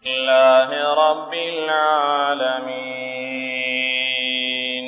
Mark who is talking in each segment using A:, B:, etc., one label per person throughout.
A: الله رب العالمين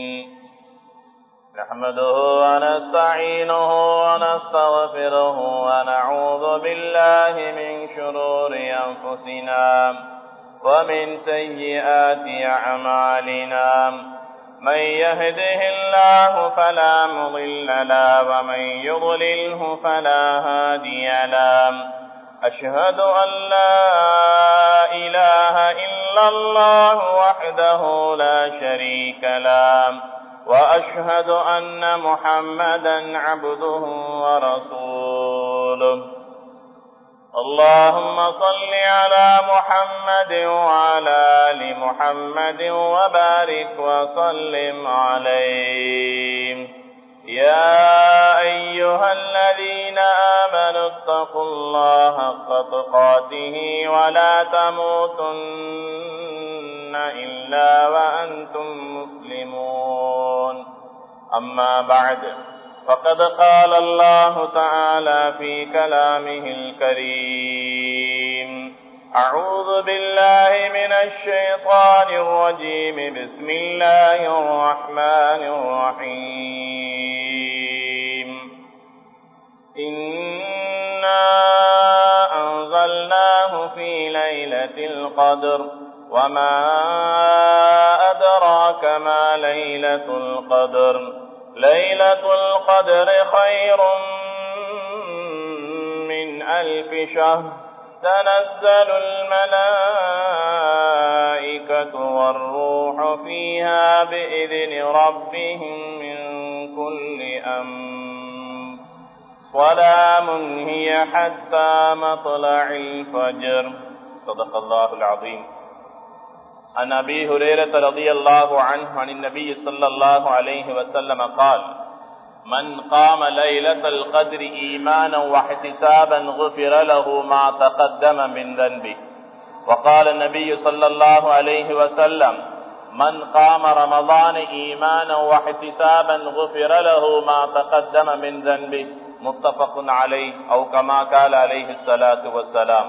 A: نحمده ونستعينه ونستغفره ونعوذ بالله من شرور أنفسنا ومن سيئات أعمالنا من يهده الله فلا مضل له ومن يضلله فلا هادي له أشهد أن لا إله إلا الله وحده لا شريك له وأشهد أن محمدا عبده ورسوله اللهم صل على محمد وعلى آل محمد وبارك وسلم عليه يا أيها الذين آمنوا اتقوا الله حق تقاته ولا تموتن إلا وأنتم مسلمون أما بعد فقد قال الله تعالى في كلامه الكريم أعوذ بالله من الشيطان الرجيم بسم الله الرحمن الرحيم إنا أنزلناه في ليلة القدر وما أدراك ما ليلة القدر ليلة القدر خير من ألف شهر تنزل الملائكة والروح فيها بإذن ربهم من كل أمر سلام هي حتى مطلع الفجر صدق الله العظيم عن أبي هريرة رضي الله عنه عن النبي صلى الله عليه وسلم قال من قام ليلة القدر إيمانا واحتسابا غفر له ما تقدم من ذنبه وقال النبي صلى الله عليه وسلم من قام رمضان إيمانا واحتسابا غفر له ما تقدم من ذنبه متفق عليه أو كما قال عليه الصلاة والسلام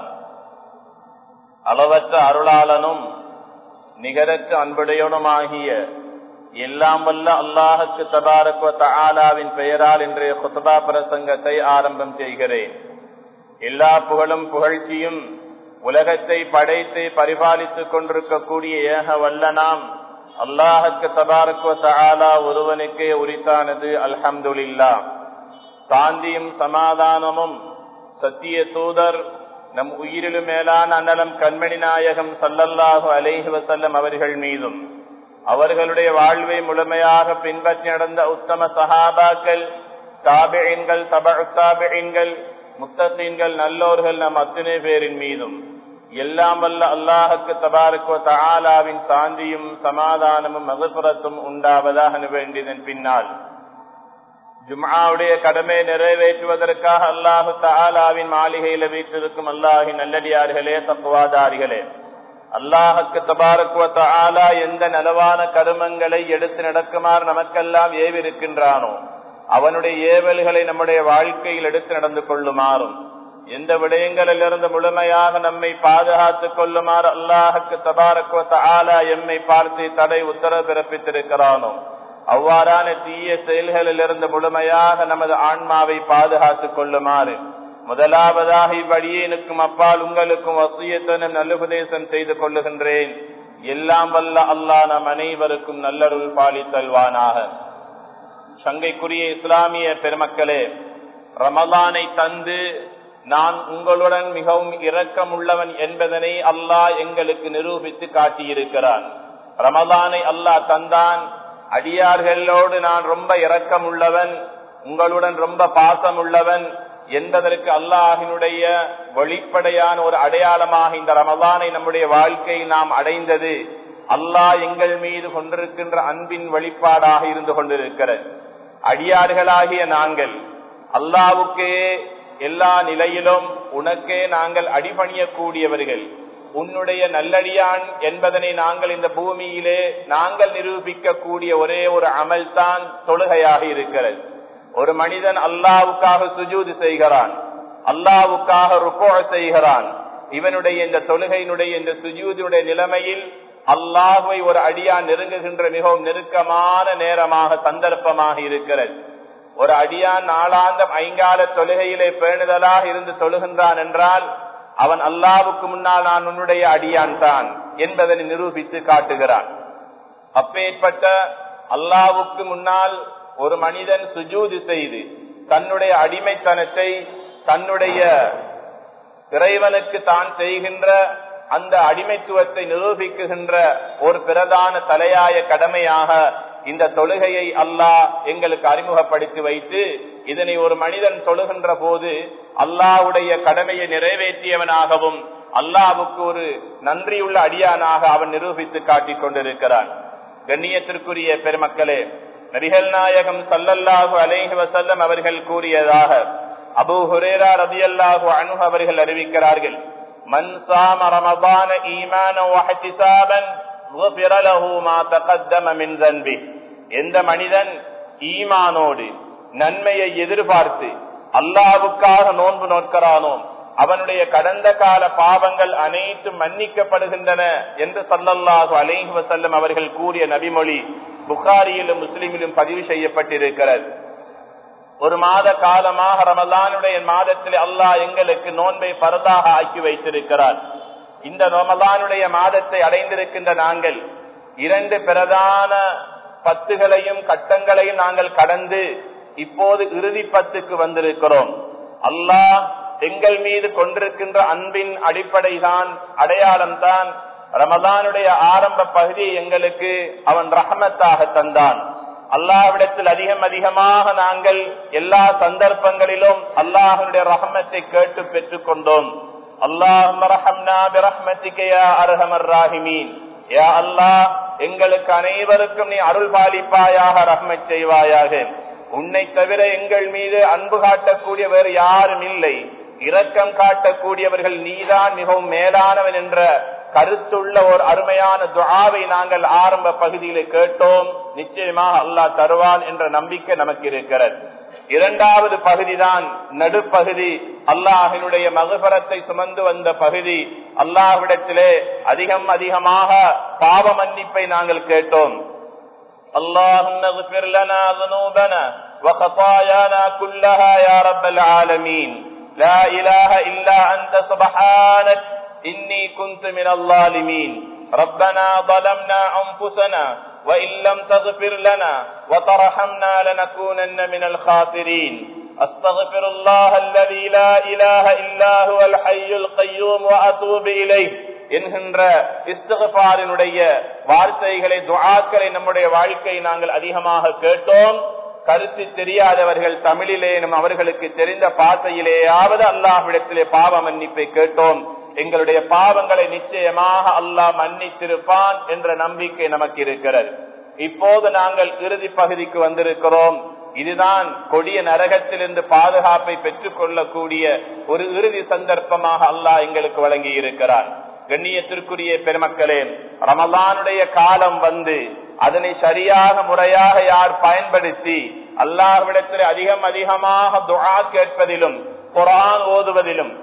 A: அளவற்ற அருளாளனும் நிகரற்ற அன்புடையவனுமாகிய எல்லாம் வல்ல அல்லாஹுக்கு தபாரக்வ தஆலாவின் பெயரால் இன்றைய குத்துபா பிரசங்கத்தை ஆரம்பம் செய்கிறேன் எல்லா புகழும் புகழ்ச்சியும் உலகத்தை படைத்து பரிபாலித்துக் கொண்டிருக்கக்கூடிய ஏக வல்ல நாம் அல்லாஹுக்கு தபாரக்வ தஆலா ஒருவனுக்கே உரித்தானது அல்ஹம்துலில்லா சாந்தியும் சமாதானமும் சத்திய தூதர் நம் உயிரிலும் மேலான அன்னலம் கண்மணி நாயகம் சல்லல்லாஹு அலைஹி வசல்லம் அவர்கள் மீதும் அவர்களுடைய வாழ்வை முழுமையாக பின்பற்றி நடந்த உத்தம சஹாபாக்கள் தாபியன்கள் தபாபியன்கள் முத்தீன்கள் நல்லோர்கள் நம் அத்தனை பேரின் மீதும் எல்லாம் வல்ல அல்லாஹுக்கு தபாருக்கோ தாலாவின் சாந்தியும் சமாதானமும் மகசுரத்தும் உண்டாவதாக வேண்டியதன் பின்னால் ஜும்ஆவுடைய கடமை நிறைவேற்றுவதற்காக அல்லாஹு தாலாவின் மாளிகையில வீட்டிருக்கும் அல்லாஹின் நல்லடியார்களே தப்புவாதாரிகளே அல்லாஹுக்கு தபாரக்குவ தாலா எந்த நலவான கருமங்களை எடுத்து நடக்குமாறு நமக்கெல்லாம் ஏவிருக்கின்றானோ அவனுடைய ஏவல்களை நம்முடைய வாழ்க்கையில் எடுத்து நடந்து கொள்ளுமாறும் எந்த விடயங்களிலிருந்து முழுமையாக நம்மை பாதுகாத்துக் கொள்ளுமாறு அல்லாஹுக்கு தபாரக்குவ தாலா எம்மை பார்த்து தடை உத்தரவு பிறப்பித்திருக்கிறானோ அவ்வாறான தீய செயல்களிலிருந்து முழுமையாக நமது ஆன்மாவை பாதுகாத்துக் கொள்ளுமாறு முதலாவதாக இவ்வழியேனுக்கும் அப்பால் உங்களுக்கும் வசியத்தனும் நல்லுபதேசம் செய்து கொள்ளுகின்றேன் எல்லாம் வல்ல அல்லா நம் அனைவருக்கும் நல்லருள் பாலித்தல்வானாக சங்கைக்குரிய இஸ்லாமிய பெருமக்களே ரமலானை தந்து நான் உங்களுடன் மிகவும் இரக்கமுள்ளவன் என்பதனை அல்லாஹ் எங்களுக்கு நிரூபித்து காட்டியிருக்கிறான் ரமலானை அல்லாஹ் தந்தான் அடியார்களோடு நான் ரொம்ப இரக்கம் உள்ளவன் உங்களுடன் ரொம்ப பாசம் உள்ளவன் என்பதற்கு அல்லாஹினுடைய வெளிப்படையான ஒரு அடையாளமாக இந்த ரமதானை நம்முடைய வாழ்க்கை நாம் அடைந்தது அல்லாஹ் எங்கள் மீது கொண்டிருக்கின்ற அன்பின் வெளிப்பாடாக இருந்து கொண்டிருக்கிறது அடியார்களாகிய நாங்கள் அல்லாவுக்கே எல்லா நிலையிலும் உனக்கே நாங்கள் அடிபணியக்கூடியவர்கள் உன்னுடைய நல்லடியான் என்பதனை நாங்கள் இந்த பூமியிலே நாங்கள் நிரூபிக்க கூடிய ஒரே ஒரு அமல் தான் தொழுகையாக இருக்கிறது ஒரு மனிதன் அல்லாவுக்காக சுஜூது செய்கிறான் அல்லாவுக்காக ருக்கோ செய்கிறான் இவனுடைய இந்த தொழுகையினுடைய இந்த சுஜூதினுடைய நிலைமையில் அல்லாஹுவை ஒரு அடியா நெருங்குகின்ற மிகவும் நெருக்கமான நேரமாக சந்தர்ப்பமாக இருக்கிறது ஒரு அடியான் நாளாந்தம் ஐங்கால தொழுகையிலே பேணுதலாக இருந்து தொழுகின்றான் என்றால் அவன் அல்லாவுக்கு முன்னால் நான் உன்னுடைய அடியான் தான் என்பதை நிரூபித்து காட்டுகிறான் அப்பேற்பட்ட அல்லாவுக்கு முன்னால் ஒரு மனிதன் சுஜூதி செய்து தன்னுடைய அடிமைத்தனத்தை தன்னுடைய இறைவனுக்கு தான் செய்கின்ற அந்த அடிமைத்துவத்தை நிரூபிக்குகின்ற ஒரு பிரதான தலையாய கடமையாக இந்த தொழுகையை அல்லாஹ் எங்களுக்கு அறிமுகப்படுத்தி வைத்து இதனை ஒரு மனிதன் தொழுகின்ற போது அல்லாவுடைய கடமையை நிறைவேற்றியவனாகவும் அல்லாவுக்கு ஒரு நன்றியுள்ள அடியானாக அவன் நிரூபித்து காட்டிக் கொண்டிருக்கிறான் கண்ணியத்திற்குரிய பெருமக்களே நபிகள் நாயகம் சல்லல்லாஹு அலேஹி வசல்லம் அவர்கள் கூறியதாக அபு ஹுரேரா ரதி அல்லாஹு அனு அவர்கள் அறிவிக்கிறார்கள் மன் சாம ரமபான ஈமான வஹ்திசாபன் غفر له ما تقدم من ذنبه எந்த மனிதன் ஈமானோடு நன்மையை எதிர்பார்த்து அல்லாவுக்காக நோன்பு நோக்கிறானோ அவனுடைய கடந்த கால பாவங்கள் அனைத்தும் மன்னிக்கப்படுகின்றன என்று சொல்லல்லாஹு அலைஹி வசல்லம் அவர்கள் கூறிய நபிமொழி புகாரியிலும் முஸ்லிமிலும் பதிவு செய்யப்பட்டிருக்கிறது ஒரு மாத காலமாக ரமலானுடைய மாதத்தில் அல்லாஹ் எங்களுக்கு நோன்பை பரதாக ஆக்கி வைத்திருக்கிறார் இந்த ரமலானுடைய மாதத்தை அடைந்திருக்கின்ற நாங்கள் இரண்டு பிரதான பத்துகளையும் கட்டங்களையும் நாங்கள் கடந்து இப்போது இறுதி பத்துக்கு வந்திருக்கிறோம் அல்லாஹ் எங்கள் மீது கொண்டிருக்கின்ற அன்பின் அடிப்படை தான் அடையாளம் தான் ரமதானுடைய ஆரம்ப பகுதியை எங்களுக்கு அவன் ரஹமத்தாக தந்தான் அல்லாஹ்விடத்தில் அதிகம் அதிகமாக நாங்கள் எல்லா சந்தர்ப்பங்களிலும் அல்லாஹனுடைய ரஹமத்தை கேட்டு பெற்றுக் கொண்டோம் அல்லாஹ் எங்களுக்கு அனைவருக்கும் நீ அருள் பாலிப்பாயாக ரஹ்மத் செய்வாயாக உன்னை தவிர எங்கள் மீது அன்பு காட்டக்கூடிய வேறு யாரும் இல்லை இரக்கம் காட்டக்கூடியவர்கள் நீதான் மிகவும் மேலானவன் என்ற கருத்துள்ள ஒரு அருமையான துவாவை நாங்கள் ஆரம்ப பகுதியில் கேட்டோம் நிச்சயமாக அல்லாஹ் தருவான் என்ற நம்பிக்கை நமக்கு இருக்கிறது இரண்டாவது பகுதிதான் நடுப்பகுதி அல்லாஹினுடைய மகுபரத்தை சுமந்து வந்த பகுதி அல்லாஹ்விடத்திலே அதிகம் அதிகமாக பாவ மன்னிப்பை நாங்கள் கேட்டோம் اللهم اغفر لنا ذنوبنا وخطايانا كلها يا رب العالمين لا إله إلا أنت سبحانك إني كنت من الظالمين ربنا ظلمنا أنفسنا وإن لم تغفر لنا وترحمنا لنكونن من الخاسرين أستغفر الله الذي لا إله إلا هو الحي القيوم وأتوب إليه என்கின்ற இஸ்தகபாரினுடைய வார்த்தைகளை துஆக்களை நம்முடைய வாழ்க்கை நாங்கள் அதிகமாக கேட்டோம் கருத்து தெரியாதவர்கள் தமிழிலே நம் அவர்களுக்கு தெரிந்த பாசையிலேயாவது அல்லாஹ்விடத்திலே பாவ மன்னிப்பை கேட்டோம் எங்களுடைய பாவங்களை நிச்சயமாக அல்லாஹ் மன்னித்திருப்பான் என்ற நம்பிக்கை நமக்கு இருக்கிறது இப்போது நாங்கள் இறுதி பகுதிக்கு வந்திருக்கிறோம் இதுதான் கொடிய நரகத்திலிருந்து பாதுகாப்பை பெற்றுக் கொள்ளக்கூடிய ஒரு இறுதி சந்தர்ப்பமாக அல்லாஹ் எங்களுக்கு வழங்கி இருக்கிறார் கண்ணியத்திற்குரிய பெருமக்களே ரமலானுடைய காலம் வந்து அதனை சரியாக முறையாக யார் பயன்படுத்தி அல்லாஹ்விடத்தில் அதிகம் அதிகமாக துஆ கேட்பதிலும் குரான் ஓதுவதிலும்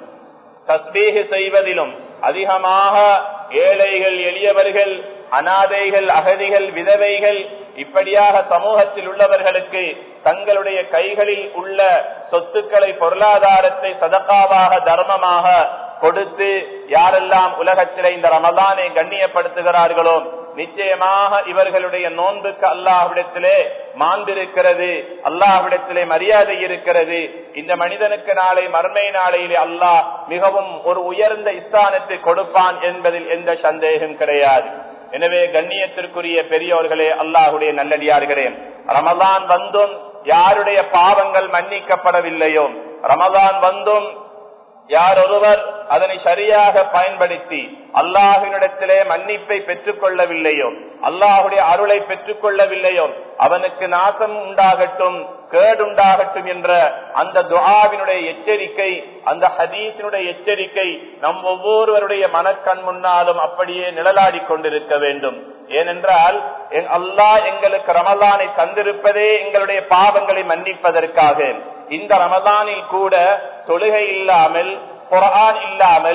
A: தஸ்பீக செய்வதிலும் அதிகமாக ஏழைகள் எளியவர்கள் அனாதைகள் அகதிகள் விதவைகள் இப்படியாக சமூகத்தில் உள்ளவர்களுக்கு தங்களுடைய கைகளில் உள்ள சொத்துக்களை பொருளாதாரத்தை சதக்காவாக தர்மமாக கொடுத்து யாரெல்லாம் உலகத்திலே இந்த ரமதானை கண்ணியப்படுத்துகிறார்களோ நிச்சயமாக இவர்களுடைய நோன்புக்கு அல்லாஹ்விடத்திலே மாந்திருக்கிறது அல்லாஹ்விடத்திலே மரியாதை இருக்கிறது இந்த மனிதனுக்கு நாளை மர்மை நாளையிலே அல்லாஹ் மிகவும் ஒரு உயர்ந்த இஸ்தானத்தை கொடுப்பான் என்பதில் எந்த சந்தேகம் கிடையாது எனவே கண்ணியத்திற்குரிய பெரியோர்களே அல்லாஹுடைய நல்லடியார்களே ரமதான் வந்தும் யாருடைய பாவங்கள் மன்னிக்கப்படவில்லையோ ரமதான் வந்தும் யார் ஒருவர் அதனை சரியாக பயன்படுத்தி அல்லாஹினிடத்திலே மன்னிப்பை பெற்றுக் கொள்ளவில்லையோ அல்லாஹுடைய அருளை பெற்றுக் கொள்ளவில்லையோ அவனுக்கு நாசம் உண்டாகட்டும் கேடுண்டாகட்டும் என்ற அந்த துஆவினுடைய எச்சரிக்கை அந்த ஹதீஸினுடைய எச்சரிக்கை நம் ஒவ்வொருவருடைய மனக்கண் முன்னாலும் அப்படியே நிழலாடி கொண்டிருக்க வேண்டும் ஏனென்றால் அல்லாஹ் எங்களுக்கு ரமலானை தந்திருப்பதே எங்களுடைய பாவங்களை மன்னிப்பதற்காக இந்த ரமலானில் கூட தொழுகை இல்லாமல் குரான் இல்லாமல்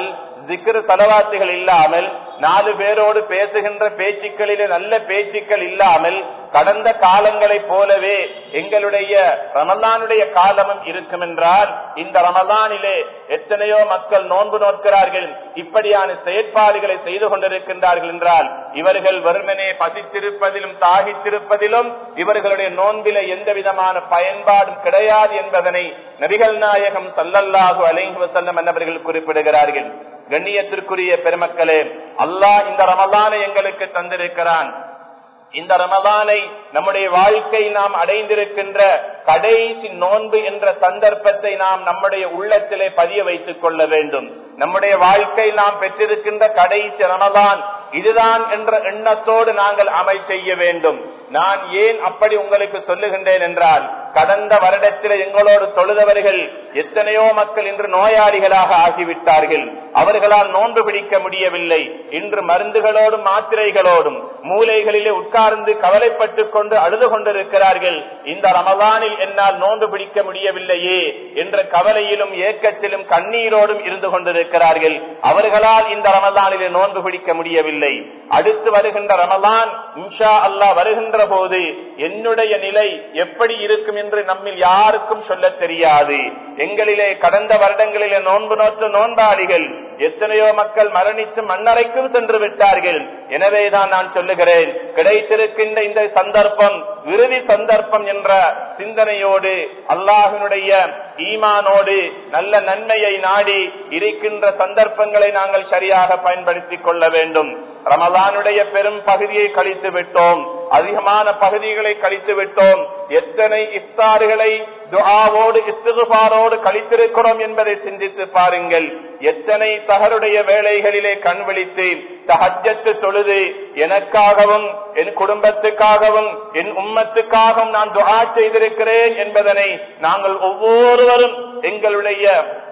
A: திக்ரு தலவாத்துகள் இல்லாமல் நாலு பேரோடு பேசுகின்ற பேச்சுக்களிலே நல்ல பேச்சுக்கள் இல்லாமல் கடந்த காலங்களைப் போலவே எங்களுடைய ரமலானுடைய காலமும் இருக்கும் என்றால் இந்த ரமலானிலே எத்தனையோ மக்கள் நோன்பு நோக்கிறார்கள் இப்படியான செயற்பாடுகளை செய்து கொண்டிருக்கின்றார்கள் என்றால் இவர்கள் வெறுமனே பசித்திருப்பதிலும் தாகித்திருப்பதிலும் இவர்களுடைய நோன்பில எந்த விதமான பயன்பாடும் கிடையாது என்பதனை நபிகள் நாயகம் சல்லல்லாஹு அலைஹி வசல்லம் என்பவர்கள் குறிப்பிடுகிறார்கள் கண்ணியத்திற்குரிய பெருமக்களே அல்லாஹ் இந்த ரமலானை எங்களுக்கு தந்திருக்கிறான் இந்த ரமதானை நம்முடைய வாழ்க்கை நாம் அடைந்திருக்கின்ற கடைசி நோன்பு என்ற சந்தர்ப்பத்தை நாம் நம்முடைய உள்ளத்திலே பதிய வைத்துக் கொள்ள வேண்டும் நம்முடைய வாழ்க்கை நாம் பெற்றிருக்கின்ற கடைசி ரமதான் இதுதான் என்ற எண்ணத்தோடு நாங்கள் அமல் செய்ய வேண்டும் நான் ஏன் அப்படி உங்களுக்கு சொல்லுகின்றேன் என்றால் கடந்த வருடத்தில் எங்களோடு தொழுதவர்கள் எத்தனையோ மக்கள் இன்று நோயாளிகளாக ஆகிவிட்டார்கள் அவர்களால் நோன்பு பிடிக்க முடியவில்லை இன்று மருந்துகளோடும் மாத்திரைகளோடும் மூலைகளிலே உட்கார்ந்து கவலைப்பட்டுக் கொண்டு அழுது கொண்டிருக்கிறார்கள் இந்த ரமதானில் என்னால் நோன்பு பிடிக்க முடியவில்லையே என்ற கவலையிலும் ஏக்கத்திலும் கண்ணீரோடும் இருந்து கொண்டிருக்கிறார்கள் அவர்களால் இந்த ரமதானிலே நோன்பு பிடிக்க முடியவில்லை அடுத்து வருகின்ற ரமதான் இன்ஷா அல்லா வருகின்ற போது என்னுடைய நிலை எப்படி இருக்கும் என்று நம்மில் யாருக்கும் சொல்ல தெரியாது எங்களிலே கடந்த வருடங்களிலே நோன்பு நோற்று நோன்பாளிகள் எத்தனையோ மக்கள் மரணித்து மண்ணறைக்கும் சென்று விட்டார்கள் எனவேதான் நான் சொல்லுகிறேன் கிடைத்திருக்கின்ற இந்த சந்தர்ப்பம் இறுதி சந்தர்ப்பம் என்ற சிந்தனையோடு அல்லாஹினுடைய ஈமானோடு நல்ல நன்மையை நாடி இருக்கின்ற சந்தர்ப்பங்களை நாங்கள் சரியாக பயன்படுத்திக் கொள்ள வேண்டும் ரமலானுடைய பெரும் பகுதியை கழித்து விட்டோம் அதிகமான பகுதிகளை கழித்து விட்டோம் எத்தனை இஃப்தாறுகளை துஆவோடு இஸ்திகுபாரோடு கழித்திருக்கிறோம் என்பதை சிந்தித்து பாருங்கள் எத்தனை தகருடைய வேலைகளிலே கண் விழித்து தஹஜத்து தொழுது எனக்காகவும் என் குடும்பத்துக்காகவும் என் உம்மத்துக்காகவும் நான் துஆ செய்திருக்கிறேன் என்பதனை நாங்கள் ஒவ்வொருவரும் எங்களுடைய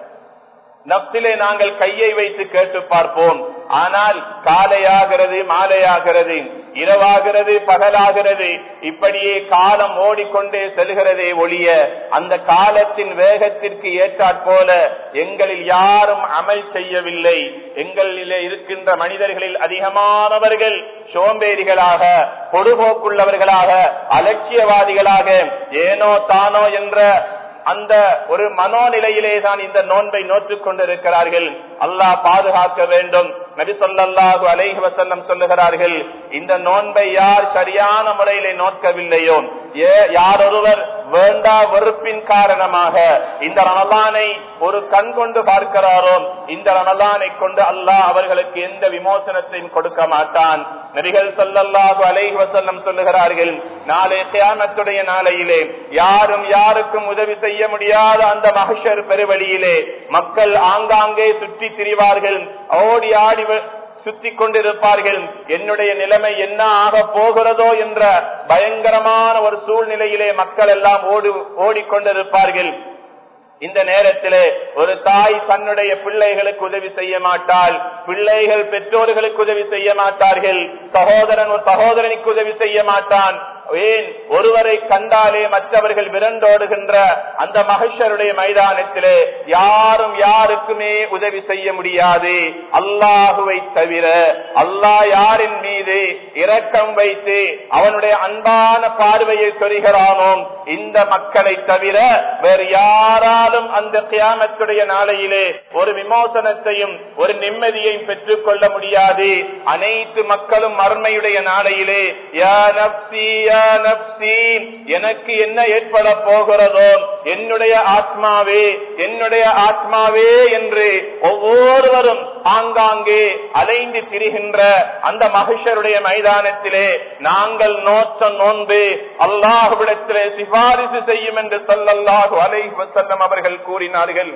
A: நப்சிலே நாங்கள் கையை வைத்து கேட்டு பார்ப்போம் ஆனால் காலையாகிறது மாலையாகிறது இரவாகிறது பகலாகிறது இப்படியே காலம் ஓடிக்கொண்டே செல்கிறதே ஒழிய அந்த காலத்தின் வேகத்திற்கு ஏற்றாற் போல எங்களில் யாரும் அமல் செய்யவில்லை எங்களிலே இருக்கின்ற மனிதர்களில் அதிகமானவர்கள் சோம்பேறிகளாக பொடுபோக்குள்ளவர்களாக அலட்சியவாதிகளாக ஏனோ தானோ என்ற அந்த ஒரு மனோநிலையிலே தான் இந்த நோன்பை நோற்றுக் கொண்டிருக்கிறார்கள் அல்லாஹ் பாதுகாக்க வேண்டும் நபி சொல்லல்லாஹு அலைஹி வசல்லம் சொல்லுகிறார்கள் இந்த நோன்பை யார் சரியான முறையிலே நோக்கவில்லையோ யார் ஒருவர் வேண்டா வெறுப்பின் காரணமாக இந்த ரமலானை ஒரு கண் கொண்டு பார்க்கிறாரோ இந்த ரமலானை கொண்டு அல்லாஹ் அவர்களுக்கு எந்த விமோசனத்தையும் கொடுக்க மாட்டான் நபிகள் சொல்லல்லாஹு அலைஹி வசல்லம் சொல்லுகிறார்கள் நாளை தியானத்துடைய நாளையிலே யாரும் யாருக்கும் உதவி செய்ய முடியாத அந்த மகஷர் பெருவழியிலே மக்கள் ஆங்காங்கே சுற்றி திரிவார்கள் ஓடி ஆடி சுத்தி கொண்டிருப்பார்கள் என்னுடைய நிலைமை என்ன ஆக போகிறதோ என்ற பயங்கரமான ஒரு சூழ்நிலையிலே மக்கள் எல்லாம் ஓடி ஓடிக்கொண்டிருப்பார்கள் இந்த நேரத்திலே ஒரு தாய் தன்னுடைய பிள்ளைகளுக்கு உதவி செய்ய மாட்டாள் பிள்ளைகள் பெற்றோர்களுக்கு உதவி செய்ய மாட்டார்கள் சகோதரன் ஒரு சகோதரனுக்கு உதவி செய்ய மாட்டான் ஏன் ஒருவரை கண்டாலே மற்றவர்கள் விரண்டோடுகின்ற அந்த மகிஷருடைய மைதானத்திலே யாரும் யாருக்குமே உதவி செய்ய முடியாது அல்லாஹுவை தவிர அல்லாஹ் யாரின் மீது இரக்கம் வைத்து அவனுடைய அன்பான பார்வையை சொரிகிறானோ இந்த மக்களை தவிர வேறு யாராலும் அந்த கியாமத்துடைய நாளையிலே ஒரு விமோசனத்தையும் ஒரு நிம்மதியையும் பெற்றுக் கொள்ள முடியாது அனைத்து மக்களும் மர்மையுடைய நாளையிலே யா நப்சி யா நப்சி எனக்கு என்ன ஏற்பட போகிறதோ என்னுடைய ஆத்மாவே என்னுடைய ஆத்மாவே என்று ஒவ்வொருவரும் ஆங்காங்கே அலைந்து திரிகின்ற அந்த மகிஷருடைய மைதானத்திலே நாங்கள் நோற்ற நோன்பு அல்லாஹுவிடத்திலே சிபாரிசு செய்யும் என்று சொல்லல்லாஹு அலை வசல்லம் அவர்கள் கூறினார்கள்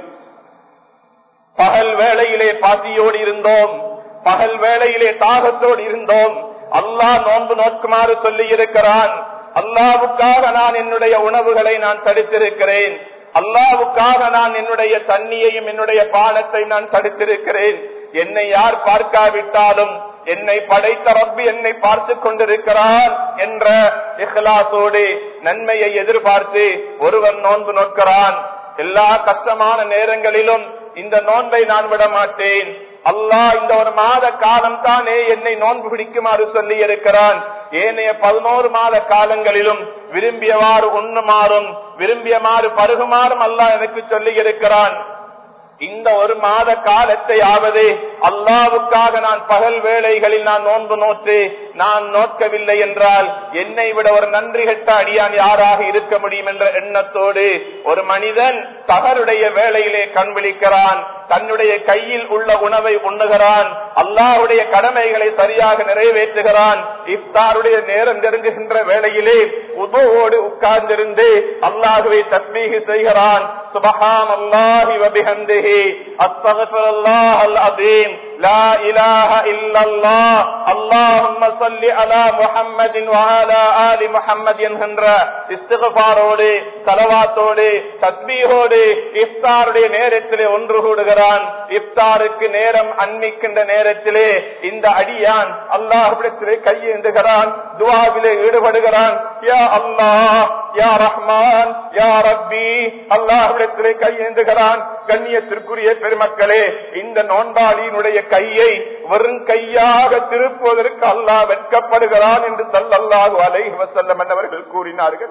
A: பகல் வேளையிலே பாத்தியோடு இருந்தோம் பகல் வேளையிலே தாகத்தோடு இருந்தோம் அல்லாஹ் நோன்பு நோக்குமாறு சொல்லி இருக்கிறான் அல்லாவுக்காக நான் என்னுடைய உணவுகளை நான் தடுத்திருக்கிறேன் அல்லாவுக்காக நான் என்னுடைய தண்ணியையும் என்னுடைய பானத்தை நான் தடுத்திருக்கிறேன் என்னை யார் பார்க்காவிட்டாலும் என்னை படைத்த ரப்பி என்னை பார்த்து கொண்டிருக்கிறார் என்ற இஹ்லாசோடு நன்மையை எதிர்பார்த்து ஒருவன் நோன்பு நோக்கிறான் எல்லா கஷ்டமான நேரங்களிலும் இந்த நோன்பை நான் விட மாட்டேன்
B: அல்லாஹ் இந்த ஒரு மாத காலம் தானே என்னை நோன்பு பிடிக்குமாறு சொல்லி இருக்கிறான் ஏனைய பதினோரு மாத காலங்களிலும் விரும்பியவாறு உண்ணுமாறும் விரும்பியமாறு பருகுமாறும் அல்லாஹ் எனக்கு சொல்லி இருக்கிறான் இந்த ஒரு மாத காலத்தை ஆவது அல்லாவுக்காக நான் பகல் வேளைகளில் நான் நோன்பு நோற்று நான் நோக்கவில்லை என்றால் என்னை விட ஒரு நன்றி கெட்ட அடியான் யாராக இருக்க முடியும் என்ற எண்ணத்தோடு ஒரு மனிதன் தகருடைய வேளையிலே கண் விழிக்கிறான் தன்னுடைய கையில் உள்ள உணவை உண்ணுகிறான் அல்லாஹுடைய கடமைகளை சரியாக நிறைவேற்றுகிறான் இஃப்தாருடைய நேரம் நெருங்குகின்ற வேளையிலே உதவோடு உட்கார்ந்திருந்து அல்லாஹுவை தத்மீக செய்கிறான் சுபஹான் அல்லாஹி வபிஹந்திஹி அஸ்தகஃபிருல்லாஹ் அல் அதீம் லா இலாஹ இல்லல்லாஹ் அல்லாஹும்ம ஸல்லி அலா முஹம்மதின் வஅலா ஆலி முஹம்மத் என்கின்ற இஸ்திக்பாரோடு ஸலவாத்தோடு தஸ்பீஹோடு இஃப்தாருடைய நேரத்திலே ஒன்று கூடுகிறான் இஃப்தாருக்கு நேரம் அன்மிக்கின்ற நேரத்திலே இந்த அடியான் அல்லாஹ்விடத்திலே கையேந்துகிறான் துவாவிலே ஈடுபடுகிறான் யா அல்லாஹ் யா ரஹ்மான் யா ரப்பி அல்லாஹ்விடத்திலே கையேந்துகிறான் கண்ணியத்திற்குரிய பெருமக்களே இந்த நோன்பாளியினுடைய கையை வெறும் கையாக திருப்புவதற்கு அல்லாஹ் வெட்கப்படுகிறான் என்று சல்லல்லாஹு அலைஹி வஸல்லம் என்பவர்கள் கூறினார்கள்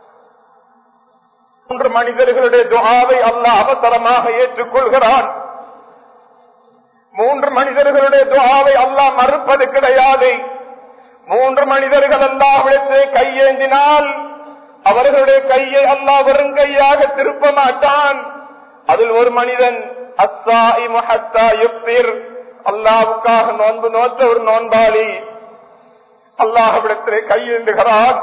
B: மூன்று மனிதர்களுடைய துஆவை அல்லாஹ் அவசரமாக ஏற்றுக்கொள்கிறான் மூன்று மனிதர்களுடைய துஆவை அல்லாஹ் மறுப்பது கிடையாது மூன்று மனிதர்கள் அல்லாஹ்விடத்தை கையேந்தினால் அவர்களுடைய கையை அல்லாஹ் வெறும் கையாக திருப்ப மாட்டான் அதில் ஒரு மனிதன் அல்லாவுக்காக நோன்பு நோற்ற ஒரு நோன்பாளி அல்லாஹ்விடத்திலே கையேந்துகிறான்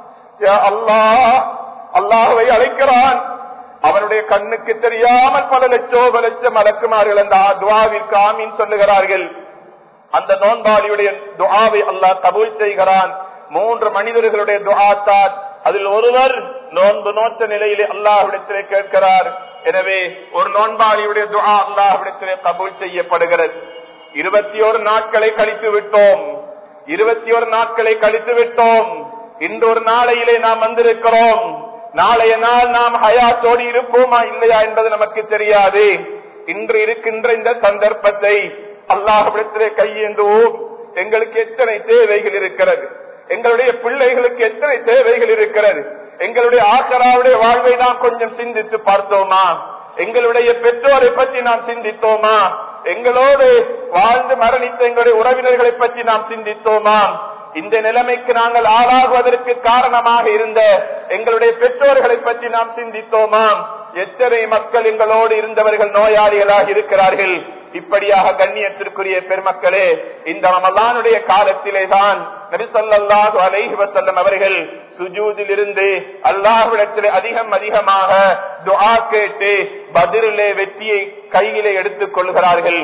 B: அல்லாஹ் அல்லாஹுவை அழைக்கிறான் அவனுடைய கண்ணுக்கு தெரியாமல் பல லட்சோப லட்சம் அடக்குமார்கள் அந்த துவாவிற்கு ஆமீன் சொல்லுகிறார்கள் அந்த நோன்பாளியுடைய துவாவை அல்லாஹ் கபூல் செய்கிறான் மூன்று மனிதர்களுடைய துவாத்தான் அதில் ஒருவர் நோன்பு நோற்ற நிலையிலே அல்லாஹ்விடத்திலே கேட்கிறார் எனவே ஒரு நோன்பாளியுடைய துவா அல்லாஹ்விடத்திலே கபூல் செய்யப்படுகிறது இருபத்தி ஒரு நாட்களை கழித்து விட்டோம் இருபத்தி ஒரு நாட்களை கழித்து விட்டோம் இன்று ஒரு நாளையிலே நாம் வந்திருக்கிறோம் நாளைய நாள் நாம் ஹயாத்தோடு இருப்போமா இல்லையா என்பது நமக்கு தெரியாது இன்று இருக்கின்ற இந்த சந்தர்ப்பத்தை அல்லாஹிடத்திலே கையேந்துவோம் எங்களுக்கு எத்தனை தேவைகள் இருக்கிறது எங்களுடைய பிள்ளைகளுக்கு எத்தனை தேவைகள் இருக்கிறது எங்களுடைய ஆக்கராவுடைய வாழ்வை நாம் கொஞ்சம் சிந்தித்து பார்த்தோமா எங்களுடைய பெற்றோரை பற்றி நாம் சிந்தித்தோமா எங்களோடு வாழ்ந்து மரணித்த எங்களுடைய உறவினர்களை பற்றி நாம் சிந்தித்தோமா இந்த நிலைமைக்கு நாங்கள் ஆளாகுவதற்கு காரணமாக இருந்த எங்களுடைய பெற்றோர்களை பற்றி நாம் சிந்தித்தோமா எத்தனை மக்கள் எங்களோடு இருந்தவர்கள் நோயாளிகளாக இருக்கிறார்கள் இப்படியாக கண்ணியத்திற்குரிய பெருமக்களே இந்த ரமலானுடைய காலத்திலே தான் நபிசல்லாஹு அலைஹி வசல்லம் அவர்கள் சுஜூதில் இருந்து அல்லாஹ்விடத்திலே அதிகம் அதிகமாக துஆ கேட்டு பதிலே வெற்றியை கையிலே எடுத்துக் கொள்கிறார்கள்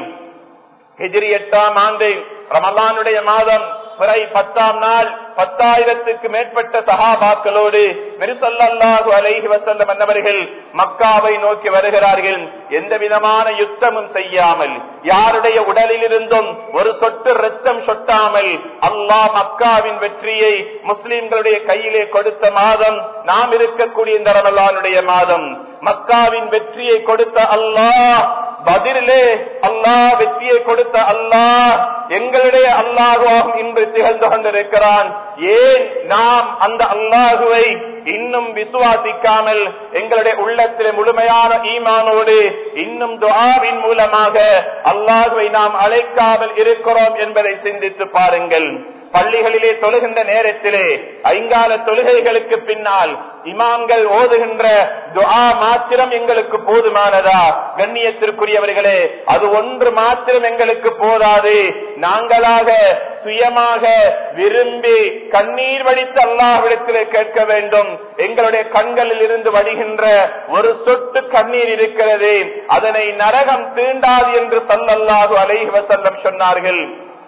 B: ஹிஜ்ரி எட்டாம் ஆண்டு ரமலானுடைய மாதம் பிறை பத்தாம் நாள் பத்தாயிரத்துக்கு மேற்பட்ட சகாபாக்களோடு மெருசல்லாஹு அலைஹி வசல்லம் என்னவர்கள் மக்காவை நோக்கி வருகிறார்கள் எந்த விதமான யுத்தமும் செய்யாமல் யாருடைய உடலில் இருந்தும் ஒரு சொட்டு ரத்தம் சொட்டாமல் அல்லாஹ் மக்காவின் வெற்றியை முஸ்லிம்களுடைய கையிலே கொடுத்த மாதம் நாம் இருக்கக்கூடிய இந்த ரமலானுடைய மாதம் மக்காவின் வெற்றியை கொடுத்த அல்லாஹ் பதிலே அல்லாஹ் வெற்றியை கொடுத்த அல்லாஹ் எங்களுடைய அல்லாஹுவாகும் இன்று திகழ்ந்து கொண்டிருக்கிறான் ஏன் நாம் அந்த அல்லாஹுவை இன்னும் விசுவாசிக்காமல் எங்களுடைய உள்ளத்திலே முழுமையான ஈமானோடு இன்னும் துஆவின் மூலமாக அல்லாஹுவை நாம் அழைக்காமல் இருக்கிறோம் என்பதை சிந்தித்து பாருங்கள் பள்ளிகளிலே தொழுகின்ற நேரத்திலே ஐங்கால தொழுகைகளுக்கு பின்னால் இமாம்கள் ஓதுகின்ற துஆ மாத்திரம் எங்களுக்கு போதுமானதா கண்ணியத்திற்குரியவர்களே அது ஒன்று மாத்திரம் எங்களுக்கு போதாது நாங்களாக சுயமாக விரும்பி கண்ணீர் வடித்து அல்லாஹ்விடத்திலே கேட்க வேண்டும் எங்களுடைய கண்களில் இருந்து வடிகின்ற ஒரு சொட்டு கண்ணீர் இருக்கிறது அதனை நரகம் தீண்டாது என்று சல்லல்லாஹு அலைஹி வஸல்லம் சொன்னார்கள்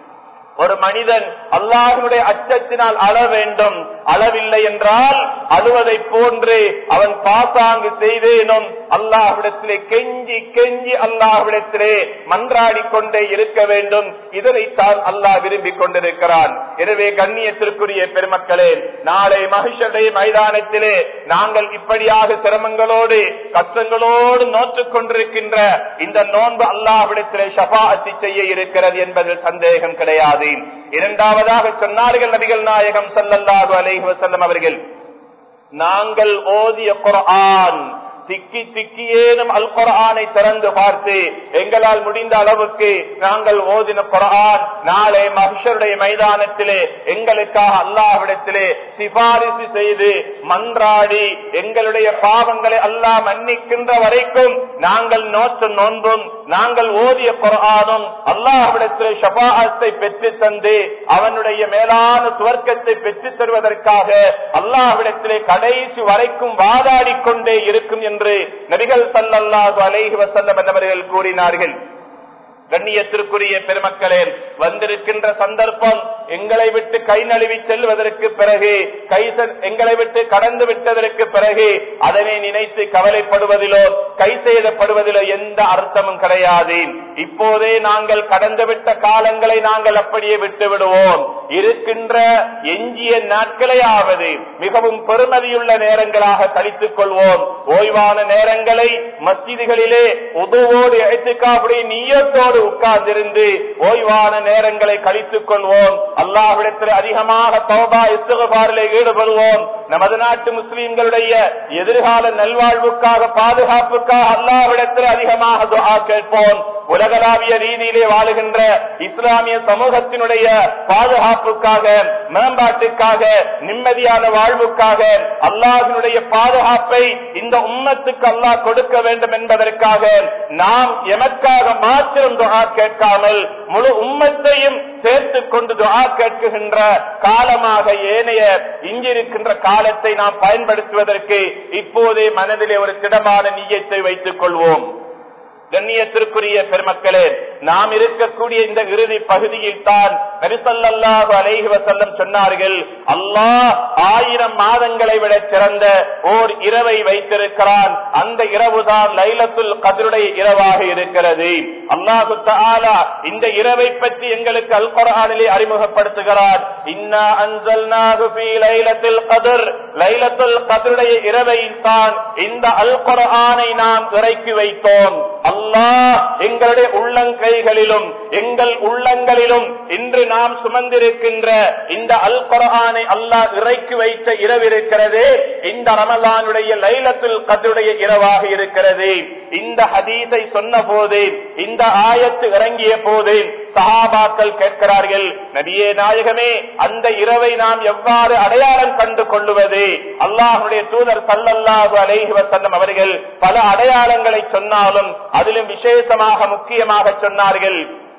B: ஒரு மனிதன் அல்லாஹனுடைய அச்சத்தினால் அழ வேண்டும் அளவில்லை என்றால் அழுவதை போன்று அவன் பாசாங்கு செய்தேனும் அல்லாஹ்விடத்திலே கெஞ்சி கெஞ்சி அல்லாஹ்விடத்திலே மன்றாடி கொண்டே இருக்க வேண்டும் இதனைத்தான் அல்லாஹ் விரும்பிக் கொண்டிருக்கிறான் எனவே கண்ணியத்திற்குரிய பெருமக்களே நாளை மகிஷருடைய மைதானத்திலே நாங்கள் இப்படியாக சிரமங்களோடு கஷ்டங்களோடு நோற்றுக் கொண்டிருக்கின்ற இந்த நோன்பு அல்லாஹ்விடத்திலே ஷபாஅத்தி செய்ய இருக்கிறது என்பதில் சந்தேகம் கிடையாது இரண்டாவதாக சொன்னார்கள் நபிகள் நாயகம் ஸல்லல்லாஹு அலைஹி வஸல்லம் அவர்கள் நாங்கள் ஓதிய குர்ஆன் திக்கி திக்கியேனும் அல் குர்ஆனை திறந்து பார்த்து எங்களால் முடிந்த அளவுக்கு நாங்கள் ஓதின குர்ஆன் நாளை மஹ்ஷருடைய மைதானத்திலே எங்களுக்காக அல்லாஹ்விடத்திலே சிபாரிசு செய்து மன்றாடி எங்களுடைய பாவங்களை அல்லாஹ் மன்னிக்கின்ற வரைக்கும் நாங்கள் நோற்று நோன்பும் நாங்கள் ஓதிய குர்ஆனும் அல்லாஹ்விடத்திலே ஷபாஅத்தை பெற்று தந்து அவனுடைய மேலான சுவர்க்கத்தை பெற்றுத் தருவதற்காக அல்லாஹ்விடத்திலே கடைசி வரைக்கும் வாதாடி கொண்டே இருக்கும் என்று நபிகள் சல்லல்லாஹு அலைஹி வஸல்லம் என்பவர்கள் கூறினார்கள் கண்ணியத்திற்குரிய பெருமக்களே வந்திருக்கின்ற சந்தர்ப்பம் எங்களை விட்டு கை நழுவி செல்வதற்கு பிறகு கை செ- எங்களை விட்டு கடந்து விட்டதற்கு பிறகு அதனை நினைத்து கவலைப்படுவதிலோ கை செய்தப்படுவதிலோ எந்த அர்த்தமும் கிடையாது இப்போதே நாங்கள் கடந்துவிட்ட காலங்களை நாங்கள் அப்படியே விட்டு விடுவோம் இருக்கின்ற எஞ்சிய நாட்களையாவது மிகவும் பெருமதியுள்ள நேரங்களாக கழித்துக் கொள்வோம் ஓய்வான நேரங்களை மஸ்ஜிதுகளிலே உதவோடு எழுத்துக்காவுடைய நீயத்தோடு உட்கார்ந்திருந்து ஓய்வான நேரங்களை கழித்துக் கொள்வோம் அல்லாஹ்விடத்தில் அதிகமாக தௌபா இஸ்திகபாரிலே ஈடுபடுவோம் நமது நாட்டு முஸ்லிம்களுடைய எதிர்கால நல்வாழ்வுக்காக பாதுகாப்புக்காக அல்லாஹ்விடத்தில் அதிகமாக துஆ கேட்போம் உலகளாவிய ரீதியிலே வாழுகின்ற இஸ்லாமிய சமூகத்தினுடைய பாதுகாப்புக்காக மேம்பாட்டுக்காக நிம்மதியான வாழ்வுக்காக அல்லாஹினுடைய பாதுகாப்பை இந்த உம்மத்துக்கு அல்லாஹ் கொடுக்க வேண்டும் என்பதற்காக நாம் எமக்காக மாத்திரம் துஆ கேட்காமல் முழு உம்மத்தையும் சேர்த்துக் கொண்டு துஆ கேட்குகின்ற காலமாக ஏனைய இங்கிருக்கின்ற காலத்தை நாம் பயன்படுத்துவதற்கு இப்போதே மனதிலே ஒரு திடமான நீயத்தை வைத்துக் கொள்வோம் கண்ணியத்திற்குரிய பெருமக்களே நாம் இருக்கக்கூடிய இந்த இறுதி பகுதியில் தான் நபிசல்லாஹு அலைஹி வசல்லம் சொன்னார்கள் அல்லாஹ் ஆயிரம் மாதங்களை விட சிறந்த ஓர் இரவை வைத்திருக்கிறான் அந்த இரவுதான் லைலத்துல் கதருடைய இரவாக இருக்கிறது அல்லாஹு தஆலா இந்த இரவை பற்றி எங்களுக்கு அல் குர்ஆனிலே அறிமுகப்படுத்துகிறார் இன்னா அன்சல்நாஹு ஃபீ லைலத்துல் கத்ர் லைலத்துல் கத்ருடைய இரவையில் தான் இந்த அல் குர்ஆனை நாம் இறக்கி வைத்தோம் அல்லாஹ் எங்களுடைய உள்ளங்கைகளிலும் எங்கள் உள்ளங்களிலும் இன்று நாம் சுமந்திருக்கின்ற இந்த அல் குர்ஆனை அல்லாஹ் இறக்கி வைத்த இரவு இருக்கிறது இந்த ரமலானுடைய லைலத்துல் கத்ருடைய இரவாக இருக்கிறது இந்த ஹதீஸை சொன்ன போது இந்த ஆயத்து இறங்கிய போது சஹாபாக்கள் கேட்கிறார்கள் நபியே நாயகமே அந்த இரவை நாம் எவ்வாறு அடையாளம் கண்டு கொள்ளுவது அல்லாஹுடைய தூதர் சல்லல்லாஹு அலைஹி வஸல்லம் அவர்கள் பல அடையாளங்களை சொன்னாலும் அதிலும் விசேஷமாக முக்கியமாக சொன்னார்கள்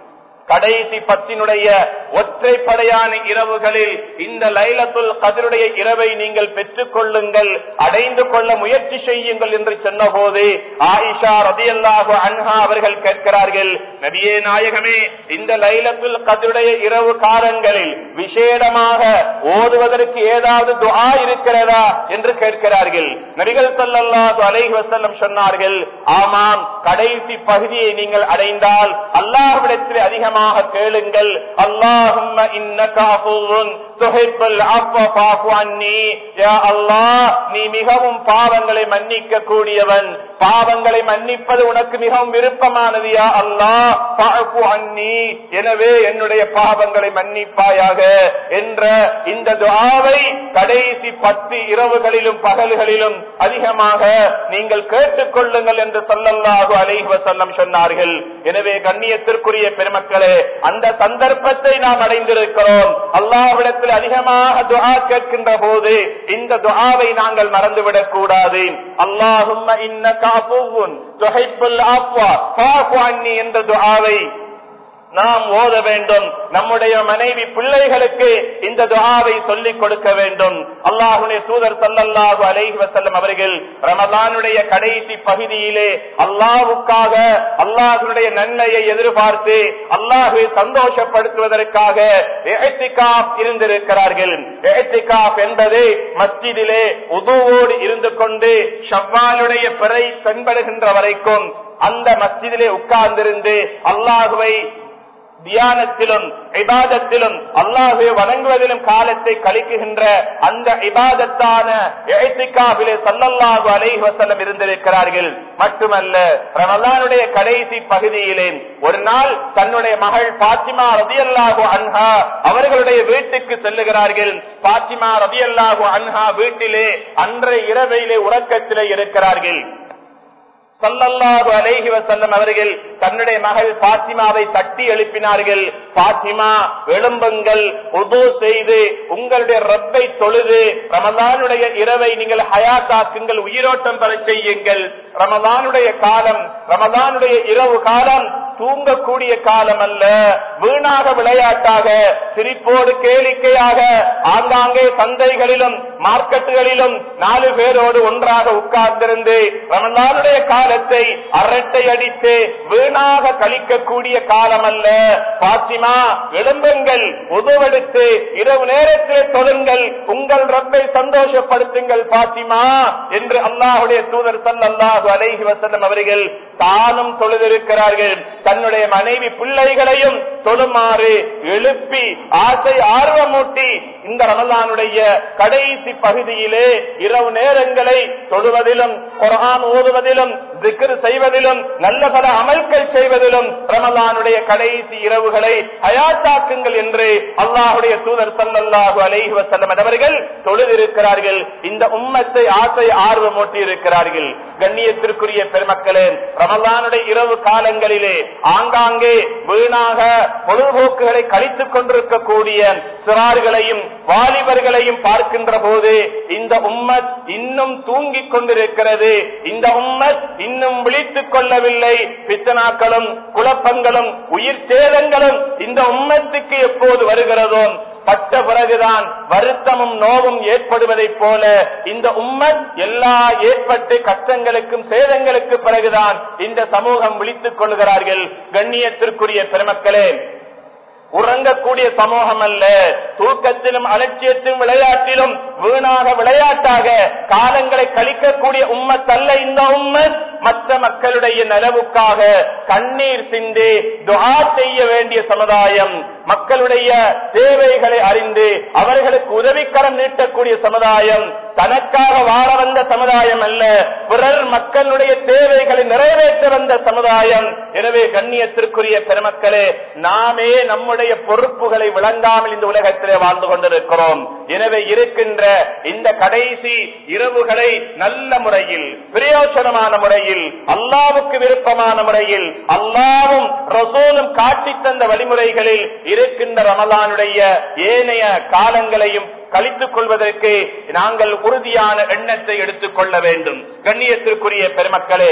B: கடைசி பத்தினுடைய ஒற்றைப்படையான இரவுகளில் இந்த லைலத்துல் கதிருடைய இரவை நீங்கள் பெற்றுக் கொள்ளுங்கள் அடைந்து கொள்ள முயற்சி செய்யுங்கள் என்று சொன்னபோது ஆயிஷா ரதியல்லாஹு அன்ஹா அவர்கள் கேட்கிறார்கள் நபியே நாயகமே இந்த லைலத்துல் கதிருடைய இரவு காலங்களில் விசேடமாக ஓதுவதற்கு ஏதாவது துஆ இருக்கிறதா என்று கேட்கிறார்கள் நபிகள் ஸல்லல்லாஹு அலைஹி வஸல்லம் சொன்னார்கள் ஆமாம் கடைசி பகுதியை நீங்கள் அடைந்தால் அல்லாஹ்விடத்தில் அதிகமாக கேளுங்கள் அல்லாஹும்ம இன்னக அஃபுவுன் துஹிப்புல் அஃவ ஃபஅஃபு அன்னி யா அல்லாஹ் நீ மிகவும் பாவங்களை மன்னிக்க கூடியவன் பாவங்களை மன்னிப்பது உனக்கு மிகவும் விருப்பமானது யா அல்லாஹ் ஃபஅஃபு அன்னி எனவே என்னுடைய பாவங்களை மன்னிப்பாயாக என்ற இந்த துஆவை கடைசி பத்து இரவுகளிலும் பகல்களிலும் அதிகமாக நீங்கள் கேட்டுக்கொள்ளுங்கள் என்று சொல்லல்லாஹு அலைஹி வஸல்லம் சொன்னார்கள் எனவே கண்ணியத்திற்குரிய பெருமக்களே அந்த சந்தர்ப்பத்தை நாம் அடைந்திருக்கிறோம் அல்லாஹ்விடத்தில் அதிகமாக துஆ கேட்கின்ற போது இந்த துஆவை நாங்கள் மறந்துவிடக் கூடாது அல்லாஹும்ம இன்னக அஃபுவுன் துஹிப்புல் அஃவ ஃபஅஃபு அன்னி என்ற துஆவை நாம் ஓத வேண்டும் நம்முடைய மனைவி பிள்ளைகளுக்கு இந்த துஆவை சொல்லிக் கொடுக்க வேண்டும் அல்லாஹுடைய தூதர் சல்லல்லாஹு அலைஹி வஸல்லம் அவர்கள் ரமலானுடைய கடைசி பகுதியிலே அல்லாஹ்வுக்காக அல்லாஹ்வுடைய நன்மையை எதிர்பார்த்து அல்லாஹ்வை சந்தோஷப்படுத்துவதற்காக இஹ்திகாஃப் இருந்திருக்கிறார்கள் இஹ்திகாஃப் என்பது மஸ்ஜிதிலே உதுவோடு இருந்து கொண்டு ஷவ்வாலுடைய பிறை தென்படுகின்ற வரைக்கும் அந்த மஸ்ஜிதிலே உட்கார்ந்திருந்து அல்லாஹுவை தியானத்திலும் இபாதத்திலும் அல்லாஹுவை வணங்குவதிலும் காலத்தை கழிக்குகின்ற அந்த இபாதத்தான எழுத்திக்காவிலே சல்லல்லாஹு அலைஹி வஸல்லம் இருந்திருக்கிறார்கள் மட்டுமல்ல ரமலானுடைய கடைசி பகுதியிலே ஒரு நாள் தன்னுடைய மகள் பாத்திமா ரதியல்லாஹு அன்ஹா அவர்களுடைய வீட்டுக்கு செல்லுகிறார்கள் பாத்திமா ரதியல்லாஹு அன்ஹா வீட்டிலே அன்றைய இரவையிலே உறக்கத்திலே இருக்கிறார்கள் சல்லல்லாஹு அலைஹி வஸல்லம் அவர்கள் தன்னுடைய மகள் பாத்திமாவை தட்டி எழுப்பினார்கள் பாத்திமா எழும்புங்கள் உது செய்து உங்களுடைய ரப்பை தொழுது ரமதானுடைய இரவை நீங்கள் ஹயாத்தாக்குங்கள் உயிரோட்டம் பெற செய்யுங்கள் ரமதானுடைய காலம் ரமதானுடைய இரவு காலம் தூங்கக்கூடிய காலம் அல்ல வீணாக விளையாட்டாக சிரிப்போடு கேளிக்கையாக ஆங்காங்கே சந்தைகளிலும் மார்க்கெட்டுகளிலும் நாலு பேரோடு ஒன்றாக உட்கார்ந்திருந்து ரமலானுடைய காலத்தை அரட்டை அடித்து வீணாக கழிக்கக்கூடிய காலம் அல்ல பாத்திமா எழும்புங்கள் உதவெடுத்து இரவு நேரத்தில் தொழுங்கள் உங்கள் ரப்பை சந்தோஷப்படுத்துங்கள் பாத்திமா என்று அல்லாஹுடைய தூதர் சல்லாஹு அலைஹி வசல்லம் அவர்கள் தானும் தொழுதிருக்கிறார்கள் தன்னுடைய மனைவி பிள்ளைகளையும் தொழுமாறு எழுப்பி ஆசை ஆர்வமூட்டி இந்த ரமலானுடைய கடைசி பகுதியிலே இரவு நேரங்களை தொழுவதிலும் குரான் ஓதுவதிலும் திக்ர் செய்வதிலும் நல்ல பல அமல்கள் செய்வதிலும் ரமலானுடைய கடைசி இரவுகளை ஹயாத்தாக்குங்கள் என்று அல்லாஹுடைய தூதர் சல்லல்லாஹு அலைஹி வஸல்லம் அவர்கள் தொழுதிருக்கிறார்கள் இந்த உம்மத்தை ஆசை ஆர்வமூட்டி இருக்கிறார்கள் கண்ணியத்திற்குரிய பெருமக்களே ரமலானுடைய இரவு காலங்களிலே ஆங்காங்கே வீணாக பொழுதுபோக்குகளை கழித்துக் கொண்டிருக்கக்கூடிய சிறார்களையும் வாலிபர்களையும் பார்க்கின்ற போது இந்த உம்மத் இன்னும் தூங்கிக் கொண்டிருக்கிறது இந்த உம்மத் இன்னும் விழித்துக் கொள்ளவில்லை பித்தனாக்களும் குழப்பங்களும் உயிர் சேதங்களும் இந்த உம்மத்துக்கு எப்போது வருகிறதோ பட்ட பிறகுதான் வருத்தமும் நோவும் ஏற்படுவதைப் போல இந்த உம்மத் எல்லா ஏற்பட்டு கஷ்டங்களுக்கும் சேதங்களுக்கு பிறகுதான் இந்த சமூகம் விழித்துக் கொள்கிறார்கள் கண்ணியத்திற்குரிய பெருமக்களே உறங்கக்கூடிய சமூகம் அல்ல தூக்கத்திலும் அலட்சியத்திலும் விளையாட்டிலும் வீணாக விளையாட்டாக காலங்களை கழிக்கக்கூடிய உம்மத்தல்ல இந்த உம்மத் மற்ற மக்களுடைய நலவுக்காக கண்ணீர் சிந்தி துஆ செய்ய வேண்டிய சமுதாயம் மக்களுடைய தேவைகளை அறிந்து அவர்களுக்கு உதவிக்கரம் நீட்டக்கூடிய சமுதாயம் தனக்காக வாழ வந்த சமுதாயம் அல்ல பிறர் மக்களுடைய தேவைகளை நிறைவேற்ற வந்த சமுதாயம் எனவே கண்ணியத்திற்குரிய பெருமக்களே நாமே நம்முடைய பொறுப்புகளை விளங்காமல் இந்த உலகத்திலே வாழ்ந்து கொண்டிருக்கிறோம் எனவே இருக்கின்ற இந்த கடைசி இரவுகளை நல்ல முறையில் பிரயோசனமான முறையில் அல்லாவுக்கு விருப்பமான முறையில் அல்லாவும் ரசூலும் காட்டி தந்த வழிமுறைகளில் இருக்கின்ற ரமலானுடைய ஏனைய காலங்களையும் கழித்துக் கொள்வதற்கு நாங்கள் உறுதியான எண்ணத்தை எடுத்துக் கொள்ள வேண்டும் கண்ணியத்திற்குரிய பெருமக்களே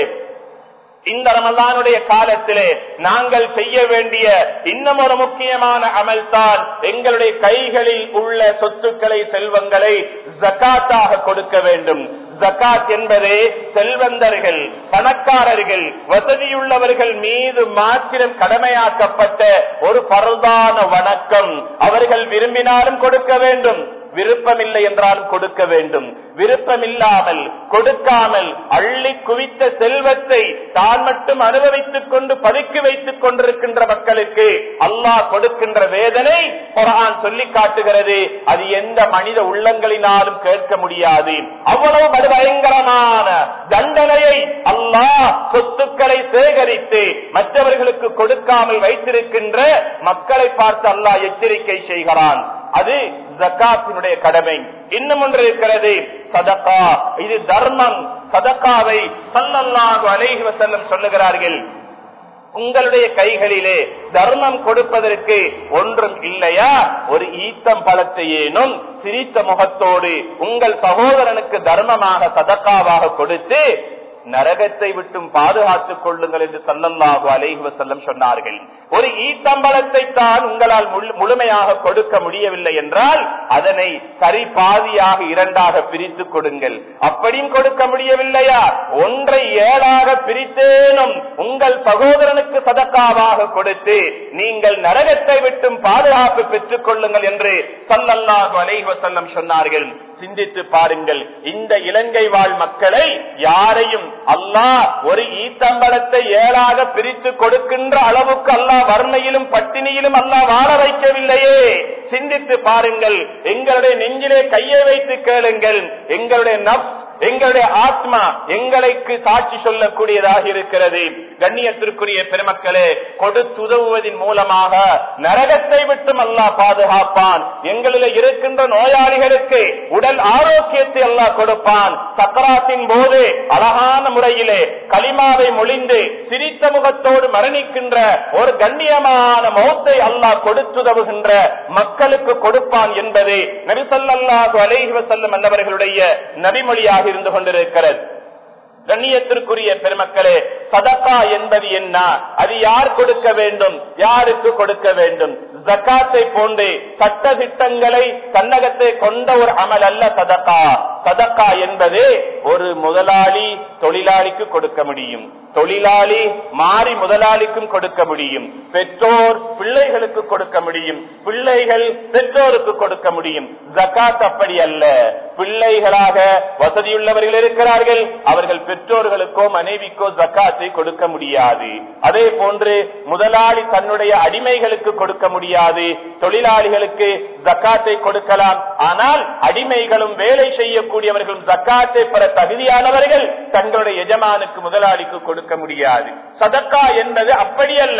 B: இந்த ரமலானுடைய காலத்திலே நாங்கள் செய்ய வேண்டிய இன்னும் ஒரு முக்கியமான அமல்தான் எங்களுடைய கைகளில் உள்ள சொத்துக்களை செல்வங்களை ஜக்காத்தாக கொடுக்க வேண்டும் ஜக்காத் என்பது செல்வந்தர்கள் பணக்காரர்கள் வசதியுள்ளவர்கள் மீது மாத்திரம் கடமையாக்கப்பட்ட ஒரு பரதான வணக்கம் அவர்கள் விரும்பினாலும் கொடுக்க வேண்டும் விருப்பமில்லை என்றாலும் கொடுக்க வேண்டும் விருப்பமில்லாமல் கொடுக்காமல் அள்ளி குவித்த செல்வத்தை தான் மட்டும் அனுபவித்துக் கொண்டு பதுக்கி வைத்துக் கொண்டிருக்கின்ற மக்களுக்கு அல்லாஹ் கொடுக்கின்ற வேதனை குரான் சொல்லி காட்டுகிறது அது எந்த மனித உள்ளங்களினாலும் கேட்க முடியாது அவ்வளவு படுபயங்கரமான தண்டனையை அல்லாஹ் சொத்துக்களை சேகரித்து மற்றவர்களுக்கு கொடுக்காமல் வைத்திருக்கின்ற மக்களை பார்த்து அல்லாஹ் எச்சரிக்கை செய்கிறான் அது ஜக்காத்தினுடைய கடமை இன்னும் ஒன்று இருக்கிறது சதக்கா இது தர்மம் சதக்காவை சல்லல்லாஹு அலைஹி வஸல்லம் சொல்லுகிறார்கள் உங்களுடைய கைகளிலே தர்மம் கொடுப்பதற்கு ஒன்றும் இல்லையா ஒரு ஈத்தம் பழத்தையேனும் சிரித்த முகத்தோடு உங்கள் சகோதரனுக்கு தர்மமாக சதக்காவாக கொடுத்து நரகத்தை விட்டும் பாதுகாத்துக் கொள்ளுங்கள் என்று சல்லல்லாஹு அலைஹி வஸல்லம் சொன்னார்கள் ஒரு ஈத்தம்பளத்தை தான் உங்களால் முழு- முழுமையாக கொடுக்க முடியவில்லை என்றால் அதனை சரி பாதியாக இரண்டாக பிரித்துக் கொடுங்கள் அப்படியும் கொடுக்க முடியவில்லையா ஒன்றை ஏழாக பிரித்தேனும் உங்கள் சகோதரனுக்கு சதக்காவாக கொடுத்து நீங்கள் நரகத்தை விட்டும் பாதுகாப்பு பெற்றுக் கொள்ளுங்கள் என்று சல்லல்லாஹு அலைஹி வஸல்லம் சொன்னார்கள் சிந்தித்து பாருங்கள் இந்த இலங்கை வாழ் மக்களை யாரையும் அல்லாஹ் ஒரு ஈத்தம்பலத்தை ஏழாக பிரித்து கொடுக்கின்ற அளவுக்கு அல்லாஹ் வறுமையிலும் பட்டினியிலும் அல்லாஹ் வாழ வைக்கவில்லையே சிந்தித்து பாருங்கள் எங்களுடைய நெஞ்சிலே கையை வைத்து கேளுங்கள் எங்களுடைய நப்ஸ் எங்களுடைய ஆத்மா எங்களுக்கு சாட்சி சொல்லக்கூடியதாக இருக்கிறது கண்ணியத்திற்குரிய பெருமக்களே கொடுத்துதவுவதன் மூலமாக நரகத்தை விட்டும் அல்லாஹ் பாதுகாப்பான் எங்களில் இருக்கின்ற நோயாளிகளுக்கு உடல் ஆரோக்கியத்தை அல்லாஹ் கொடுப்பான் சக்கராத்தின் போது அழகான முறையிலே களிமாவை மொழிந்து சிரித்த முகத்தோடு மரணிக்கின்ற ஒரு கண்ணியமான முகத்தை அல்லாஹ் கொடுத்துதவுகின்ற மக்களுக்கு கொடுப்பான் என்பது நபிசல்லாஹு அலைஹி வசல்லம் அல்லவர்களுடைய நபிமொழியாக இருந்து கொண்டிருக்கிறது கண்ணியத்திற்குரிய பெருமக்களே சதக்கா என்பது என்ன அது யார் கொடுக்க வேண்டும் யாருக்கு கொடுக்க வேண்டும் ஜக்காத்தை போன்று சட்ட திட்டங்களை தன்னகத்தை கொண்ட ஒரு அமல் அல்ல சதக்கா சதக்கா என்பது ஒரு முதலாளி தொழிலாளிக்கு கொடுக்க முடியும் தொழிலாளி மாறி முதலாளிக்கும் கொடுக்க முடியும் பெற்றோர் பிள்ளைகளுக்கு கொடுக்க முடியும் பிள்ளைகள் பெற்றோருக்கு கொடுக்க முடியும் ஜக்காத் அப்படி அல்ல பிள்ளைகளாக வசதியுள்ளவர்கள் இருக்கிறார்கள் அவர்கள் பெற்றோர்களுக்கோ மனைவிக்கோ ஜக்காத்தை கொடுக்க முடியாது அதே போன்று முதலாளி தன்னுடைய அடிமைகளுக்கு கொடுக்க முடியாது தொழிலாளிகளுக்கு ஜக்காத்தை கொடுக்கலாம் ஆனால் அடிமைகளும் வேலை செய்யக்கூடியவர்களும் ஜக்காத்தை பெற தகுதியானவர்கள் தங்களுடைய எஜமானுக்கு முதலாளிக்கு கொடுக்க முடியாது சதக்கா என்பது அப்படி அல்ல